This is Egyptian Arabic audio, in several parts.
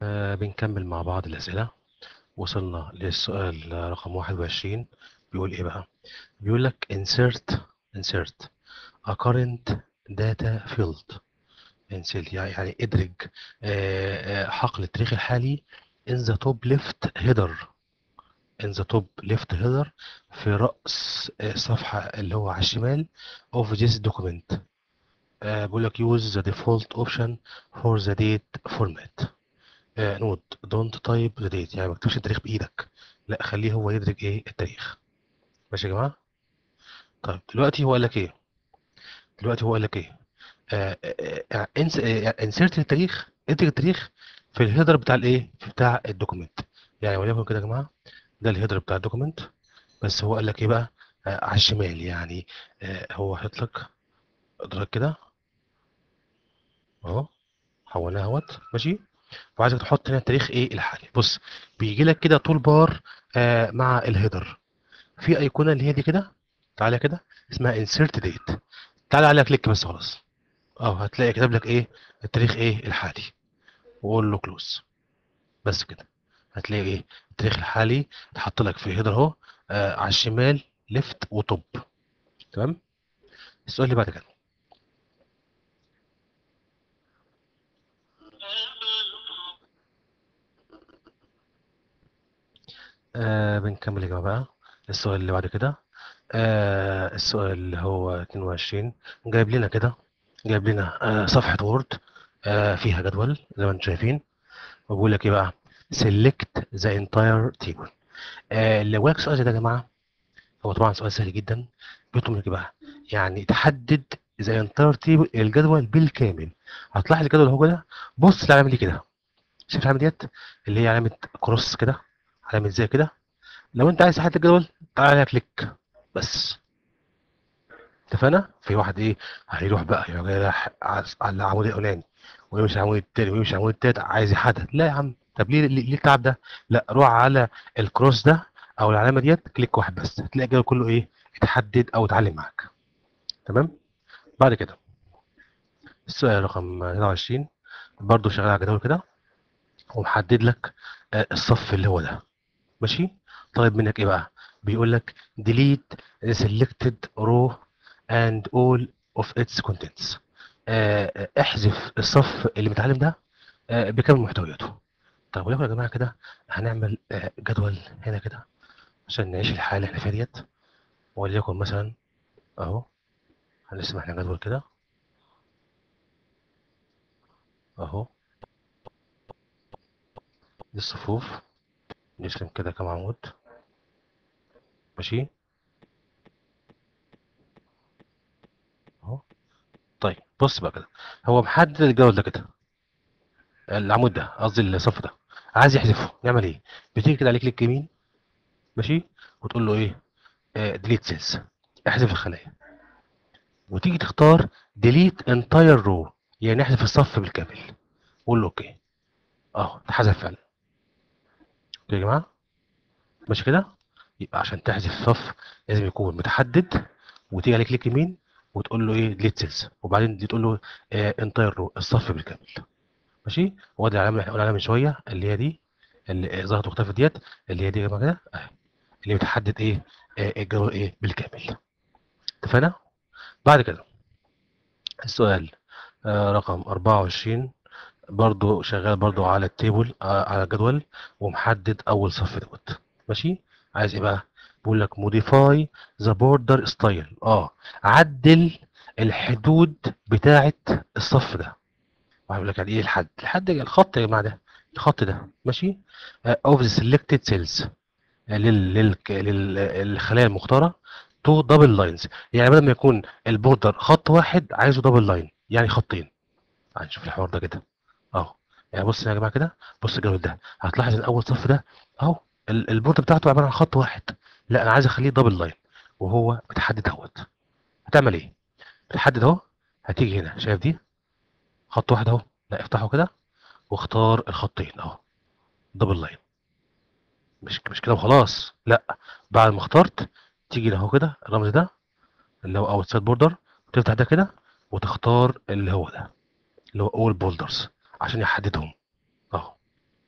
آه بنكمل مع بعض الأسئلة وصلنا للسؤال رقم 21 بيقول إيه بقى؟ بيقول لك insert insert a current data field insert يعني يعني ادرج آه، آه، حقل التاريخ الحالي in the top left header in the top left header في رأس آه، الصفحة اللي هو على الشمال of this document آه، بيقول لك use the default option for the date format آه، نوت دونت تايب ذا ديت يعني ما تكتبش التاريخ بايدك لا خليه هو يدرك ايه التاريخ ماشي يا جماعه طيب دلوقتي هو قال لك ايه دلوقتي هو قال لك ايه آه آه انس انسيرت التاريخ ادرك التاريخ في الهيدر بتاع الايه بتاع الدوكيمنت يعني وليكن كده يا جماعه ده الهيدر بتاع الدوكيمنت بس هو قال لك ايه بقى آه على الشمال يعني آه هو حاطط لك ادرك كده اهو حولناها اهوت ماشي وعايزك تحط هنا التاريخ ايه الحالي بص بيجي لك كده طول بار آه مع الهيدر في ايقونه اللي هي دي كده تعالى كده اسمها انسيرت ديت تعالى عليها كليك بس خلاص اه هتلاقي كتب لك ايه التاريخ ايه الحالي وقول له كلوز بس كده هتلاقي ايه التاريخ الحالي اتحط لك في الهيدر اهو آه على الشمال ليفت وتوب تمام السؤال اللي بعد كده آه بنكمل يا جماعه بقى السؤال اللي بعد كده آه السؤال اللي هو 22 جايب لنا كده جايب لنا آه صفحة وورد آه فيها جدول زي ما انتم شايفين وبيقول لك ايه بقى select the entire table آه لو جالك سؤال زي ده يا جماعة هو طبعا سؤال سهل جدا بيطلب منك إيه بقى يعني تحدد the entire table الجدول بالكامل هتلاحظ الجدول هو كده بص العلامة دي كده شايف العلامة ديت اللي هي علامة كروس كده علامة زي كده لو انت عايز تحدد الجدول تعالى عليها كليك بس اتفقنا في واحد ايه هيروح بقى يروح جاي رايح على على العمود الاولاني ويمشي على العمود التاني ويمشي على العمود التالت عايز يحدد لا يا عم طب ليه ليه ليه التعب ده لا روح على الكروس ده او العلامه ديت كليك واحد بس هتلاقي الجدول كله ايه اتحدد او اتعلم معاك تمام بعد كده السؤال رقم 23 برضو شغال على الجدول كده ومحدد لك آه، الصف اللي هو ده ماشي طيب منك ايه بقى بيقول لك delete the selected row and all of its contents آه، آه، احذف الصف اللي متعلم ده آه، بكامل محتوياته طب ولكن يا جماعه كده هنعمل آه، جدول هنا كده عشان نعيش الحاله اللي احنا فيها ديت وليكن مثلا اهو هنرسم احنا جدول كده اهو دي الصفوف نرسم كده كام عمود ماشي اهو طيب بص بقى كده هو محدد الجدول ده كده العمود ده قصدي الصف ده عايز يحذفه نعمل ايه بتيجي كده عليه كليك يمين ماشي وتقول له ايه ديليت سيلز احذف الخلايا وتيجي تختار ديليت انتاير رو يعني احذف الصف بالكامل قول له اوكي اهو اتحذف فعلا اوكي يا جماعه ماشي كده يبقى عشان تحذف صف لازم يكون متحدد وتيجي عليه كليك يمين وتقول له ايه ديليت سيلز وبعدين دي تقول له انتاير رو الصف بالكامل ماشي وادي العلامه اللي احنا قلنا عليها من شويه اللي هي دي اللي ظهرت واختفت ديت اللي هي دي يا جماعه كده اهي اللي بتحدد ايه آه، الجدول ايه بالكامل اتفقنا بعد كده السؤال آه، رقم 24 برضو شغال برضو على التيبل آه، على الجدول ومحدد اول صف دوت ماشي عايز ايه بقى بيقول لك موديفاي ذا بوردر ستايل اه عدل الحدود بتاعه الصف ده وهيقول لك يعني ايه الحد الحد الخط يا جماعه ده الخط ده ماشي اوف ذا سيلكتد سيلز لل لل لل- للخلايا المختاره تو دبل لاينز يعني بدل ما يكون البوردر خط واحد عايزه دبل لاين يعني خطين هنشوف الحوار ده كده اهو يعني بص يا جماعه كده بص الجدول ده هتلاحظ ان اول صف ده اهو ال- البوردر بتاعته عباره عن خط واحد لا انا عايز اخليه دبل لاين وهو متحدد اهوت هتعمل ايه بتحدد اهو هتيجي هنا شايف دي خط واحد اهو لا افتحه كده واختار الخطين اهو دبل لاين مش مش كده وخلاص لا بعد ما اخترت تيجي له كده الرمز ده اللي هو اوت سايد بوردر تفتح ده كده وتختار اللي هو ده اللي هو اول بولدرز عشان يحددهم اهو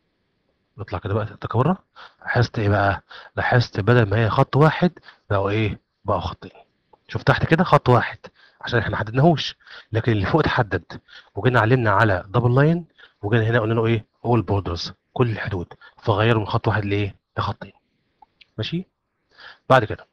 نطلع كده بقى تكبرها لاحظت ايه بقى لاحظت بدل ما هي خط واحد بقوا ايه بقوا خطين شوف تحت كده خط واحد عشان احنا ما حددناهوش لكن اللي فوق اتحدد وجينا علمنا على دبل لاين وجينا هنا قلنا له ايه اول بوردرز كل الحدود فغيروا من خط واحد لايه لخطين ماشي بعد كده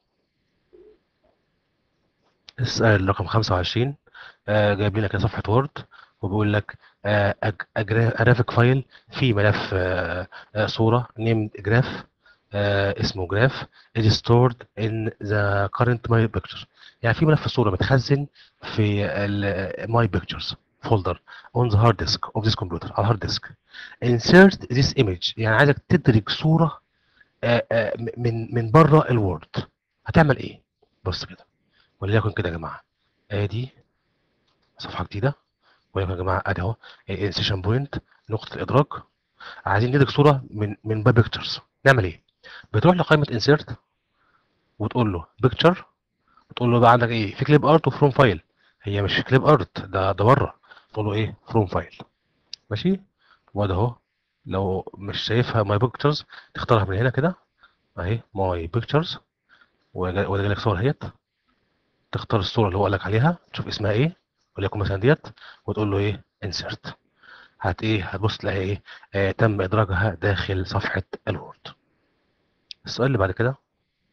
السؤال رقم 25 آه جايب لنا كده صفحه وورد وبيقول لك جرافيك فايل في ملف آه آه صوره نيم جراف اسمه جراف is stored in the current my picture يعني في ملف صوره متخزن في my pictures folder on the hard disk of this computer على الهارد ديسك insert this image يعني عايزك تدرج صوره آه آه من من بره الوورد هتعمل ايه بص كده وليكن كده يا جماعه ادي صفحه جديده وليكن يا جماعه ادي اهو انسيشن بوينت نقطه الادراك عايزين ندرج صوره من من باي بيكتشرز نعمل ايه بتروح لقائمه انسيرت وتقول له بيكتشر وتقول له بقى عندك ايه في كليب ارت وفروم فايل هي مش في كليب ارت ده ده بره تقول له ايه فروم فايل ماشي وده اهو لو مش شايفها ماي بيكتشرز تختارها من هنا كده اهي ماي بيكتشرز وده لك صور اهيت تختار الصوره اللي هو قال لك عليها تشوف اسمها ايه وليكن مثلا ديت وتقول له ايه انسرت هت ايه هتبص تلاقي ايه آه تم ادراجها داخل صفحه الوورد السؤال اللي بعد كده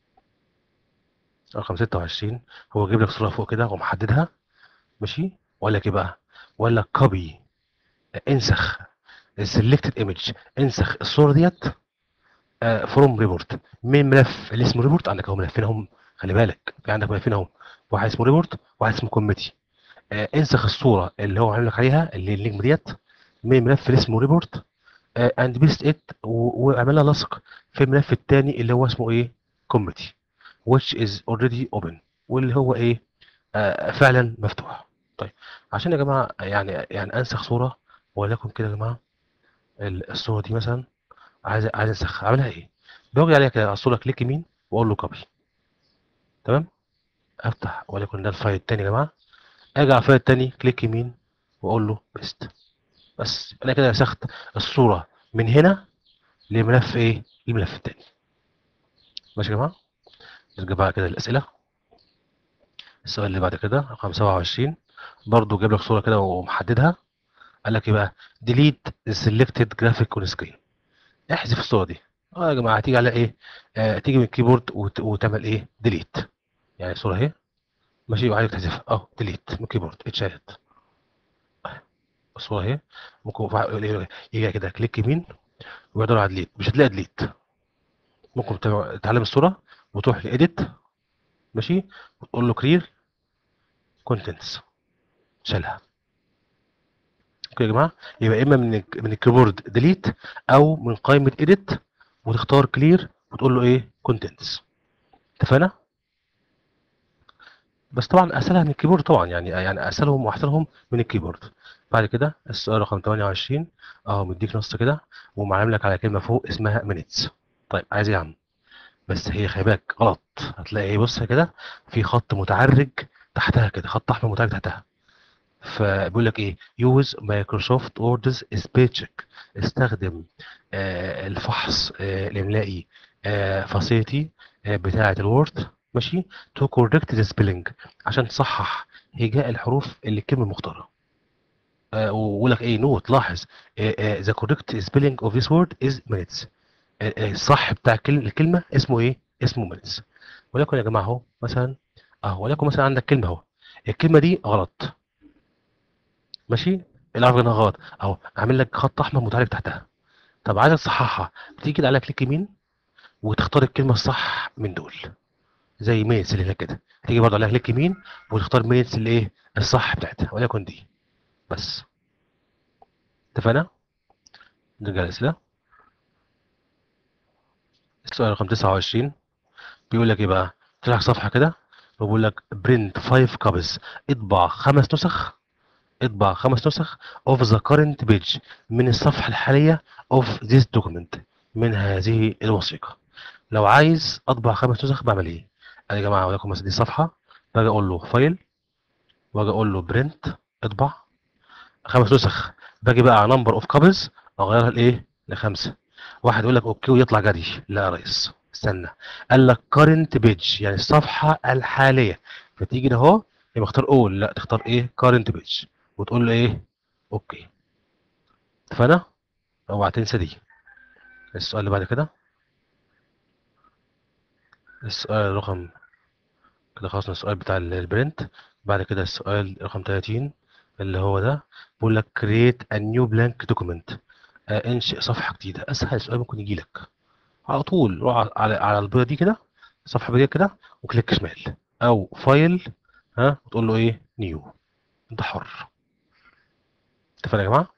رقم 26 هو جايب لك صوره فوق كده ومحددها ماشي وقال لك ايه بقى وقال لك كوبي انسخ السلكتد ايمج انسخ الصوره ديت فروم ريبورت من ملف اللي اسمه ريبورت عندك اهو ملفين اهم خلي بالك في عندك ملفين اهم واحد اسمه ريبورت وواحد اسمه كوميتي آه انسخ الصوره اللي هو عامل لك عليها اللي اللينك ديت من ملف اللي اسمه ريبورت اند بيست ات واعملها لصق في الملف الثاني اللي هو اسمه ايه كوميتي which is already open واللي هو ايه آه فعلا مفتوح طيب عشان يا جماعه يعني يعني انسخ صوره وليكن كده يا جماعه الصوره دي مثلا عايز عايز انسخ اعملها ايه باجي عليها كده على الصوره كليك يمين واقول له كوبي تمام افتح وليكن ده الفايل الثاني يا جماعه اجي على الفايل الثاني كليك يمين واقول له بيست بس انا كده نسخت الصوره من هنا لملف ايه الملف الثاني ماشي يا جماعه نرجع بقى كده للاسئله السؤال اللي بعد كده رقم 27 برضو جايب لك صوره كده ومحددها قال لك ايه بقى ديليت سيلكتد جرافيك اون سكرين احذف الصوره دي اه يا جماعه هتيجي على ايه آه تيجي من الكيبورد وت... وتعمل ايه ديليت يعني الصوره اهي ماشي وعايزك تحذفها اه ديليت من الكيبورد اتشالت الصوره اهي ممكن يجي كده كليك يمين ويدور على ديليت مش هتلاقي ديليت ممكن تعلم الصوره وتروح لايديت ماشي وتقول له كرير كونتنتس شالها اوكي يا جماعه يبقى اما من من الكيبورد ديليت او من قائمه اديت وتختار كلير وتقول له ايه كونتنتس اتفقنا بس طبعا اسهلها من الكيبورد طبعا يعني يعني اسهلهم واحسنهم من الكيبورد بعد كده السؤال رقم 28 اهو مديك نص كده ومعلم لك على كلمه فوق اسمها مينيتس طيب عايز ايه يا عم بس هي خلي بالك غلط هتلاقي ايه بص كده في خط متعرج تحتها كده خط احمر متعرج تحتها فبيقول لك ايه يوز مايكروسوفت اوردرز سبيل تشيك استخدم آه الفحص آه الاملائي آه فاسيلتي آه بتاعه الوورد ماشي تو كوركت ذا سبيلنج عشان تصحح هجاء الحروف اللي الكلمه مختاره آه ويقول لك ايه نوت لاحظ ذا كوركت سبيلنج اوف ذيس وورد از مينيتس الصح بتاع الكلمه اسمه ايه اسمه مينيتس وليكن يا جماعه اهو مثلا اهو وليكن مثلا عندك كلمه اهو الكلمه دي غلط ماشي العرف انها غلط اهو عامل لك خط احمر متعرج تحتها طب عايزك تصححها بتيجي كده على كليك يمين وتختار الكلمه الصح من دول زي مينتس اللي هنا كده تيجي برضه على كليك يمين وتختار مينتس اللي ايه الصح بتاعتها وليكن دي بس اتفقنا نرجع للاسئله السؤال رقم 29 بيقول لك ايه بقى تفتح صفحه كده وبيقول لك برنت 5 كابز اطبع خمس نسخ اطبع خمس نسخ of the current page من الصفحة الحالية of this document من هذه الوثيقة لو عايز اطبع خمس نسخ بعمل ايه؟ انا يا جماعة وليكن مثلا دي صفحة باجي اقول له فايل واجي اقول له برنت اطبع خمس نسخ باجي بقى على نمبر اوف كابلز اغيرها لايه؟ لخمسة واحد يقول لك اوكي ويطلع جري لا يا ريس استنى قال لك كارنت بيج يعني الصفحه الحاليه فتيجي اهو يبقى اختار اول لا تختار ايه كارنت بيج وتقول له ايه اوكي اتفقنا اوعى تنسى دي السؤال اللي بعد كده السؤال رقم كده خلصنا السؤال بتاع ال- البرنت بعد كده السؤال رقم 30 اللي هو ده بيقول لك create a new blank document آه، انشئ صفحة جديدة اسهل سؤال ممكن يجي لك على طول روح على على على البيضة دي كده صفحة بيضاء كده وكليك شمال او فايل ها وتقول له ايه نيو انت حر اتفقنا يا جماعة